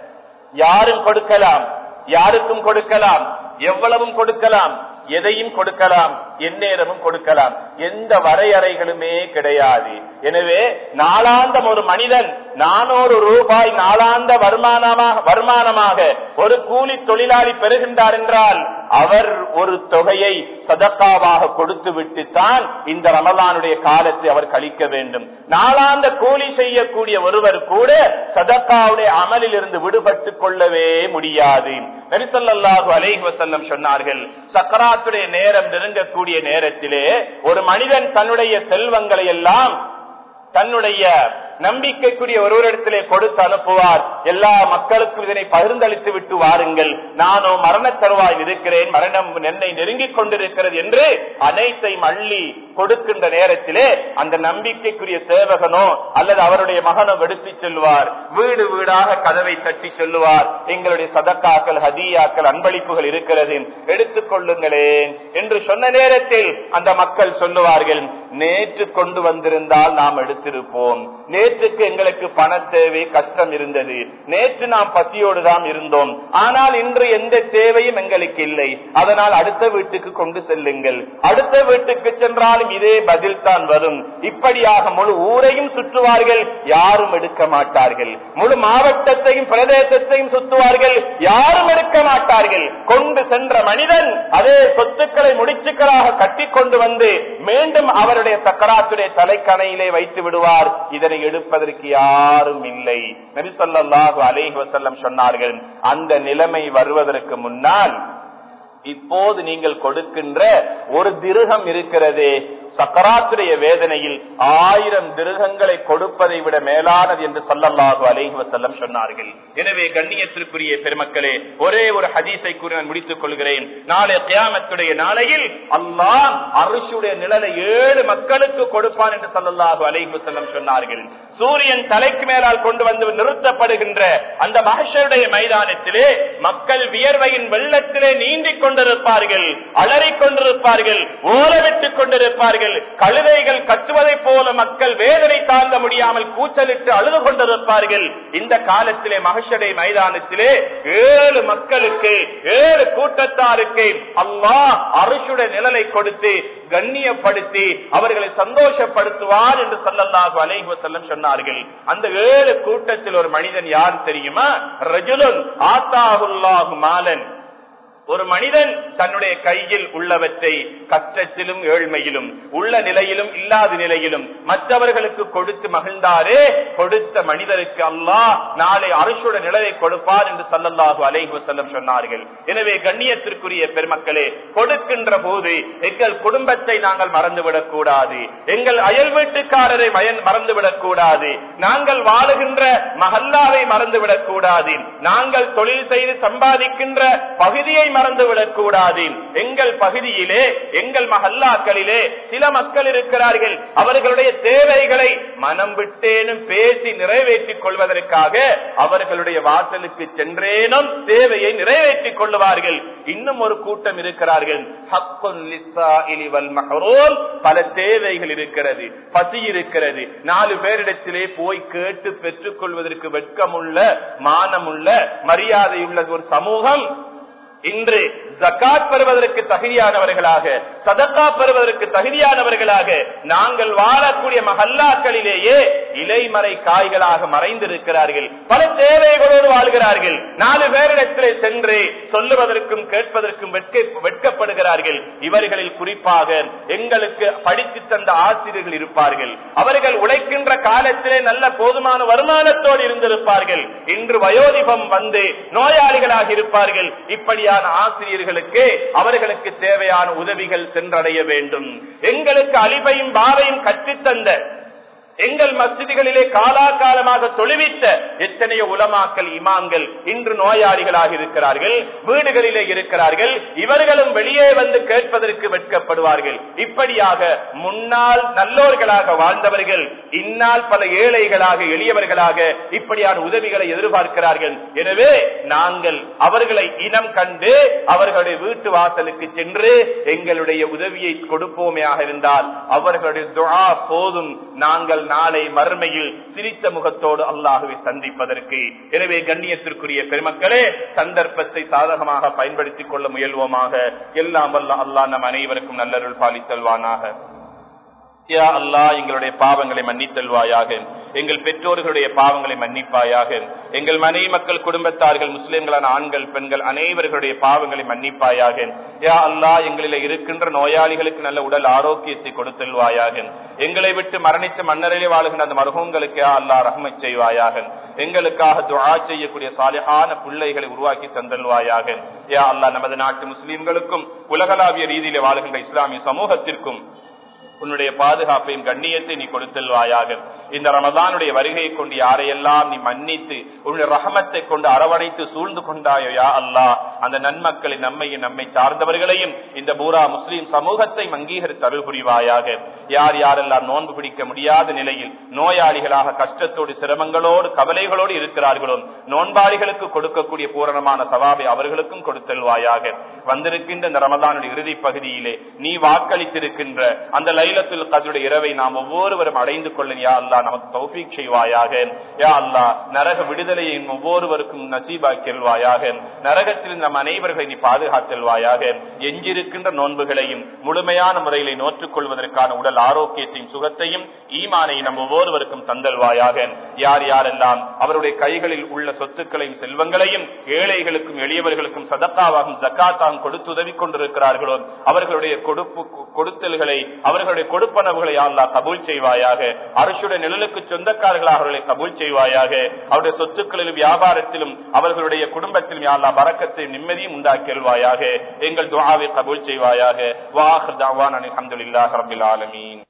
B: யாரும் கொடுக்கலாம் யாருக்கும் கொடுக்கலாம் எவ்வளவும் கொடுக்கலாம் எதையும் கொடுக்கலாம் எந்நேரமும் கொடுக்கலாம் எந்த வரையறைகளுமே கிடையாது எனவே நாளாந்தம் ஒரு மனிதன் நானூறு ரூபாய் நாளாந்த வருமானமாக வருமானமாக ஒரு கூலி தொழிலாளி பெறுகின்றார் என்றால் அவர் ஒரு தொகையை சதக்காவாக கொடுத்து விட்டுத்தான் இந்த ரமலானுடைய காலத்தை அவர் கழிக்க வேண்டும் நாளாந்த கூலி செய்யக்கூடிய ஒருவர் கூட சதக்காவுடைய அமலில் இருந்து விடுபட்டுக் கொள்ளவே முடியாது நரிசல்லாஹு அலைஹி வசல்லம் சொன்னார்கள் சக்கராத்துடைய நேரம் நெருங்கக்கூடிய நேரத்திலே ஒரு மனிதன் தன்னுடைய செல்வங்களை எல்லாம் தன்னுடைய நம்பிக்கைக்குரிய ஒருவரிடத்திலே கொடுத்து அனுப்புவார் எல்லா மக்களுக்கும் இதனை பகிர்ந்தளித்து விட்டு வாருங்கள் நானோ மரண தருவாயில் இருக்கிறேன் மரணம் என்னை நெருங்கிக் கொண்டிருக்கிறது என்று அனைத்தையும் அள்ளி கொடுக்கின்ற நேரத்திலே அந்த நம்பிக்கைக்குரிய சேவகனோ அல்லது அவருடைய மகனோ எடுத்து செல்வார் வீடு வீடாக கதவை தட்டி சொல்லுவார் எங்களுடைய சதக்காக்கள் ஹதியாக்கள் அன்பளிப்புகள் இருக்கிறது எடுத்துக் கொள்ளுங்களேன் என்று சொன்ன நேரத்தில் அந்த மக்கள் சொல்லுவார்கள் நேற்று கொண்டு வந்திருந்தால் நாம் எடுத்திருப்போம் நேற்றுக்கு எங்களுக்கு பண தேவை கஷ்டம் இருந்தது நேற்று நாம் பசியோடு தான் இருந்தோம் ஆனால் இன்று எந்த தேவையும் எங்களுக்கு இல்லை அதனால் அடுத்த வீட்டுக்கு கொண்டு செல்லுங்கள் அடுத்த வீட்டுக்கு சென்றாலும் இதே பதில் தான் வரும் இப்படியாக முழு ஊரையும் சுற்றுவார்கள் யாரும் எடுக்க மாட்டார்கள் முழு மாவட்டத்தையும் பிரதேசத்தையும் சுற்றுவார்கள் யாரும் எடுக்க மாட்டார்கள் கொண்டு சென்ற மனிதன் அதே சொத்துக்களை முடிச்சுக்களாக கட்டி கொண்டு வந்து மீண்டும் அவருடைய சக்கராத்துடைய தலைக்கணையிலே வைத்து விடுவார் இதனை எடுப்பதற்கு யாரும் இல்லை நபிசல்லாஹு அலேஹி வசல்லம் சொன்னார்கள் அந்த நிலைமை வருவதற்கு முன்னால் இப்போது நீங்கள் கொடுக்கின்ற ஒரு திருகம் இருக்கிறதே சக்கராத்துடைய வேதனையில் ஆயிரம் திருகங்களை கொடுப்பதை விட மேலானது என்று சொல்லல்லாஹு அலைஹி வசல்லம் சொன்னார்கள் எனவே கண்ணியத்திற்குரிய பெருமக்களே ஒரே ஒரு ஹதீஸை கூறி நான் முடித்துக் கொள்கிறேன் நாளை கியாமத்துடைய நாளையில் அல்லாஹ் அரிசுடைய நிழலை ஏழு மக்களுக்கு கொடுப்பான் என்று சொல்லல்லாஹு அலைஹி வசல்லம் சொன்னார்கள் சூரியன் தலைக்கு மேலால் கொண்டு வந்து நிறுத்தப்படுகின்ற அந்த மகஷருடைய மைதானத்திலே மக்கள் வியர்வையின் வெள்ளத்திலே நீந்திக் கொண்டிருப்பார்கள் அலறிக் கொண்டிருப்பார்கள் ஓலவிட்டுக் கொண்டிருப்பார்கள் கழுதைகள் கற்றுவதைப் போல மக்கள் வேதனை தாங்க முடியாமல் கூச்சலிட்டு அழுது கொண்டிருப்பார்கள் இந்த காலத்திலே மகஷடை மைதானத்திலே ஏழு மக்களுக்கு ஏழு கூட்டத்தாருக்கு அம்மா அரிசுடைய நிழலை கொடுத்து கண்ணியப்படுத்தி அவர்களை சந்தோஷப்படுத்துவார் என்று சொல்லல்லாஹு அலைஹி வஸல்லம் சொன்னார்கள் அந்த ஏழு கூட்டத்தில் ஒரு மனிதன் யார் தெரியுமா ரஜுலுன் ஆத்தாஹுல்லாஹு மாலன் ஒரு மனிதன் தன்னுடைய கையில் உள்ளவற்றை கஷ்டத்திலும் ஏழ்மையிலும் உள்ள நிலையிலும் இல்லாத நிலையிலும் மற்றவர்களுக்கு கொடுத்து மகிழ்ந்தாரே கொடுத்த மனிதருக்கு அல்லாஹ் நாளை அரசுட நிலையை கொடுப்பார் என்று சல்லல்லாஹு அலைஹி வஸல்லம் சொன்னார்கள் எனவே கண்ணியத்திற்குரிய பெருமக்களே கொடுக்கின்ற போது எங்கள் குடும்பத்தை நாங்கள் மறந்துவிடக் கூடாது எங்கள் அயல் வீட்டுக்காரரை மயன் மறந்துவிடக் கூடாது நாங்கள் வாழுகின்ற மகல்லாவை மறந்துவிடக் கூடாது நாங்கள் தொழில் செய்து சம்பாதிக்கின்ற பகுதியை மறந்துவிடக் கூடாது எங்கள் பகுதியிலே எங்கள் மஹல்லாக்களிலே சில மக்கள் இருக்கிறார்கள் அவர்களுடைய தேவைகளை மனம் விட்டேனும் பேசி நிறைவேற்றிக் கொள்வதற்காக அவர்களுடைய வாசலுக்கு சென்றேனும் தேவையை நிறைவேற்றிக் கொள்ளுவார்கள் இன்னும் ஒரு கூட்டம் இருக்கிறார்கள் ஹக்குன் லிஸ்ஸாஇலி வல் மஹ்ரூம். பல தேவைகள் இருக்கிறது பசி இருக்கிறது நாலு பேரிடத்திலே போய் கேட்டு பெற்றுக் கொள்வதற்கு வெட்கமுள்ள மானமுள்ள மரியாதையுள்ள ஒரு சமூகம் இன்று ஜக்காத் பெறுவதற்கு தகுதியானவர்களாக சதக்கா பெறுவதற்கு தகுதியானவர்களாக நாங்கள் வாழக்கூடிய மஹல்லாக்களிலேயே இலைமறை காய்களாக மறைந்திருக்கிறார்கள் பல தேவைகளோடு வாழ்கிறார்கள் நாலு பேரிடத்திலே சென்று சொல்லுவதற்கும் கேட்பதற்கும் வெட்க- வெட்கப்படுகிறார்கள் இவர்களில் குறிப்பாக எங்களுக்கு படித்து தந்த ஆசிரியர்கள் இருப்பார்கள் அவர்கள் உழைக்கின்ற காலத்திலே நல்ல போதுமான வருமானத்தோடு இருந்திருப்பார்கள் இன்று வயோதிபம் வந்து நோயாளிகளாக இருப்பார்கள் இப்படியான ஆசிரியர்களுக்கு அவர்களுக்கு தேவையான உதவிகள் சென்றடைய வேண்டும் எங்களுக்கு அலிபையும் பாவையும் கற்றுத்தந்த எங்கள் மஸ்ஜிதுகளிலே காலாகாலமாக தொழுவித்த எத்தனையோ உலமாக்கல் இமாம்கள் இன்று நோயாளிகளாக இருக்கிறார்கள் வீடுகளிலே இருக்கிறார்கள் இவர்களும் வெளியே வந்து கேட்பதற்கு வெட்கப்படுவார்கள் இப்படியாக முன்னால் நல்லோர்களாக வாழ்ந்தவர்கள் இந்நாள் பல ஏழைகளாக எளியவர்களாக இப்படியான உதவிகளை எதிர்பார்க்கிறார்கள் எனவே நாங்கள் அவர்களை இனம் கண்டு அவர்களுடைய வீட்டு வாசலுக்கு சென்று எங்களுடைய உதவியை கொடுப்போமையாக இருந்தால் அவர்களுடைய துஆ போதும் நாங்கள் நாளை மறுமையில் சிரித்த முகத்தோடு அல்லாஹுவை சந்திப்பதற்கு எனவே கண்ணியத்திற்குரிய பெருமக்களே சந்தர்ப்பத்தை சாதகமாக பயன்படுத்திக் கொள்ள முயல்வோமாக எல்லாம் வல்ல அல்லாஹ் நம் அனைவருக்கும் நல்லருள் பாலித்தல்வானாக யா அல்லாஹ் எங்களுடைய பாவங்களை மன்னித்தல்வாயாக எங்கள் பெற்றோர்களுடைய பாவங்களை மன்னிப்பாயாக எங்கள் மனைவி மக்கள் குடும்பத்தார்கள் முஸ்லிம்களான ஆண்கள் பெண்கள் அனைவர்களுடைய பாவங்களை மன்னிப்பாயாக யா அல்லாஹ் எங்களில் இருக்கின்ற நோயாளிகளுக்கு நல்ல உடல் ஆரோக்கியத்தை கொடுத்தல்வாயாக எங்களை விட்டு மரணித்த மன்னரிலே வாழுகின்ற அந்த மருகங்களுக்கு யா அல்லாஹ் ரஹ்மத் செய்வாயாக எங்களுக்காக துஆ செய்யக்கூடிய சாலிஹான பிள்ளைகளை உருவாக்கி தந்தல்வாயாக யா அல்லாஹ் நமது நாட்டு முஸ்லிம்களுக்கும் உலகளாவிய ரீதியிலே வாழுகின்ற இஸ்லாமிய சமூகத்திற்கும் உன்னுடைய பாதுகாப்பையும் கண்ணியத்தை நீ கொடுத்தல்வாயாக இந்த ரமதானுடைய வருகையை கொண்டு யாரையெல்லாம் நீ மன்னித்து உன்னுடைய ரஹமத்தை கொண்டு அரவணைத்து சூழ்ந்து கொண்டாயோ யா அல்லாஹ் அந்த நன்மக்களை நம்மையும் நம்மை சார்ந்தவர்களையும் இந்த பூரா முஸ்லீம் சமூகத்தை அங்கீகரித்து அருள் புரிவாயாக யார் யாரெல்லாம் நோன்பு பிடிக்க முடியாத நிலையில் நோயாளிகளாக கஷ்டத்தோடு சிரமங்களோடு கவலைகளோடு இருக்கிறார்களோ நோன்பாளிகளுக்கு கொடுக்கக்கூடிய பூரணமான சவாபை அவர்களுக்கும் கொடுத்தல்வாயாக வந்திருக்கின்ற இந்த ரமதானுடைய இறுதி பகுதியிலே நீ வாக்களித்திருக்கின்ற அந்த லைலத்தில் கதுடைய இரவை நாம் ஒவ்வொருவரும் அடைந்து கொள்ள யா அல்லா நமக்கு தௌஃபீக் செய்வாயாக யா அல்லா நரக விடுதலையை ஒவ்வொருவருக்கும் நசீபாக்கில்வாயாக நரகத்தில் நம் அனைவர்களை நீ பாதுகாத்தல்வாயாக எஞ்சிருக்கின்ற நோன்புகளையும் முழுமையான முறையிலே நோற்றுக் கொள்வதற்கான உடல் ஆரோக்கியத்தையும் சுகத்தையும் ஈமானையும் நம் ஒவ்வொருவருக்கும் தந்தல்வாயாக யார் யாரெல்லாம் அவருடைய கைகளில் உள்ள சொத்துக்களையும் செல்வங்களையும் ஏழைகளுக்கும் எளியவர்களுக்கும் சதக்காவாகும் ஜக்காத்தாகவும் கொடுத்து உதவி கொண்டிருக்கிறார்களோ அவர்களுடைய கொடுப்பு கொடுத்தல்களை அவர்களுடைய கொடுப்பனவுகளை அல்லா கபூல் செய்வாயாக அரசுடைய நிழலுக்கு சொந்தக்காரர்களாக அவர்களை கபூல் செய்வாயாக அவருடைய சொத்துக்களிலும் வியாபாரத்திலும் அவர்களுடைய குடும்பத்திலும் யாழ்லா பறக்கத்தை நிம்மதியும் உண்டாக்கியல்வாயாக எங்கள் துவாவை கபூல் செய்வாயாக வாஹ் தாவான் அலமதுல்லாஹ் ரபில் ஆலமீன்